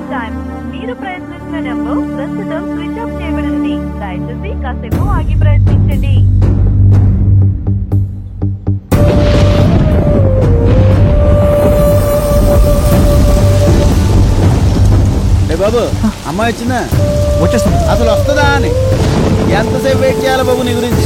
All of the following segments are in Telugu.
టైమ్ మీరు ప్రయత్నిస్తున్న నెంబర్ ప్రస్తుతం స్విచ్ ఆఫ్ చేయబడింది దయచేసి కాసేపు ఆగి ప్రయత్నించండి ఏ బాబు అమ్మాయి వచ్చిందా వచ్చేస్తాను అసలు వస్తుందా అని ఎంతసేపు వెయిట్ చేయాలి బాబు నీ గురించి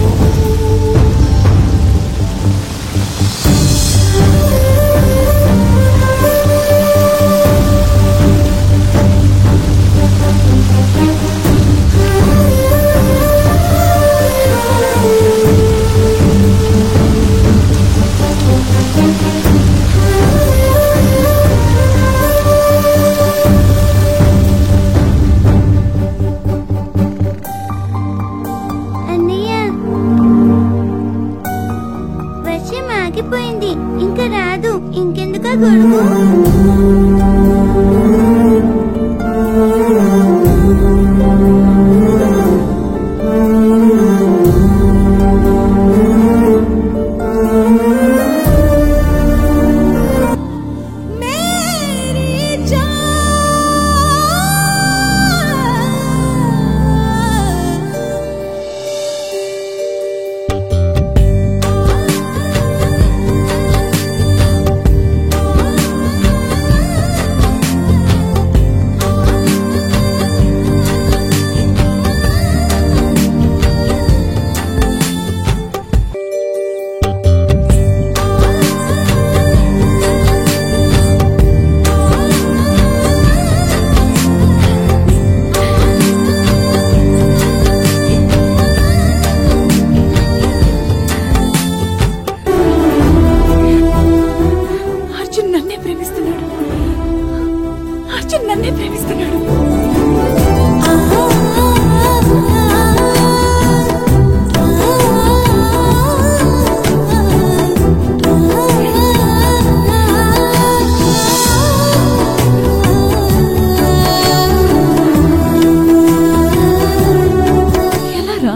అన్నయ్య వర్షం ఆగిపోయింది ఇంకా రాదు ఇంకెందుక గొడుగు అర్జున్ నన్నే ప్రేమిస్తున్నాడు అర్జున్ నన్నే ప్రేమిస్తున్నాడు ఎలారా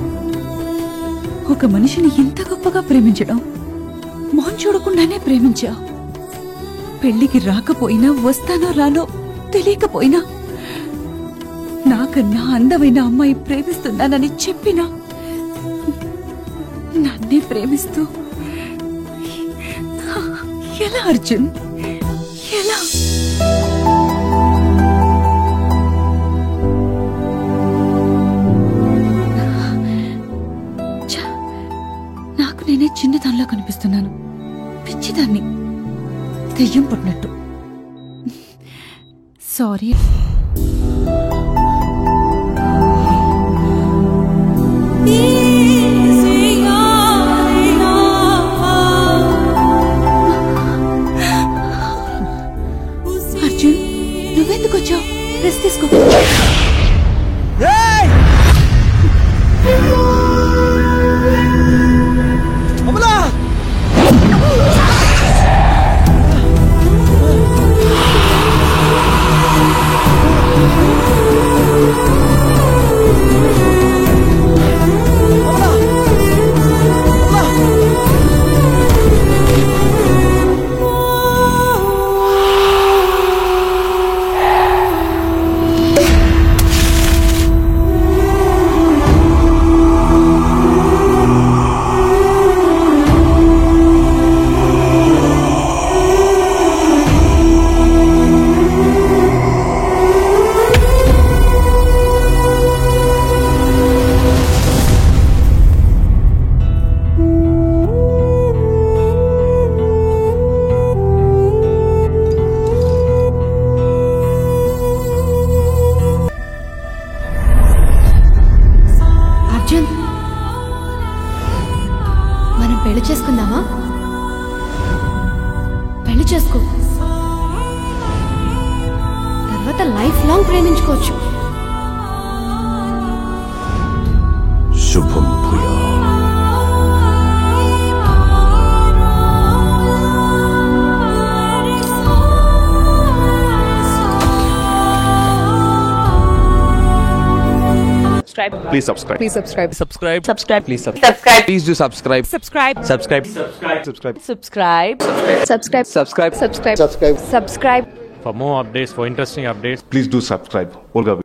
ఒక మనిషిని ఇంత గొప్పగా ప్రేమించడం మొహం చూడకుండానే ప్రేమించా పెళ్లికి రాకపోయినా వస్తానో రానో తెలియకపోయినా నాకన్నా అందమైన అమ్మాయి ప్రేమిస్తున్నానని చెప్పినా నన్నే ప్రేమిస్తూ ఎలా అర్జున్ ఎలా ఛ, నాకు నేనే చిన్నదానిలా కనిపిస్తున్నాను పిచ్చిదాన్ని దెయ్యం పడినట్టు సారీ అర్జున్ నువ్వెందుకు వచ్చావు రెస్ట్ తీసుకో అమలా అర్జున్ మనం పెళ్లి చేసుకుందామా పెళ్లి చేసుకో తర్వాత లైఫ్ లాంగ్ ప్రేమించుకోవచ్చు శుభం భూయా Please subscribe. Please subscribe. Subscribe. Subscribe. Please subscribe. Please do subscribe. Subscribe. Subscribe. Subscribe. Subscribe. Subscribe. Subscribe. Subscribe. Subscribe. Subscribe. Subscribe. For more updates, for interesting updates, Please do subscribe. Olga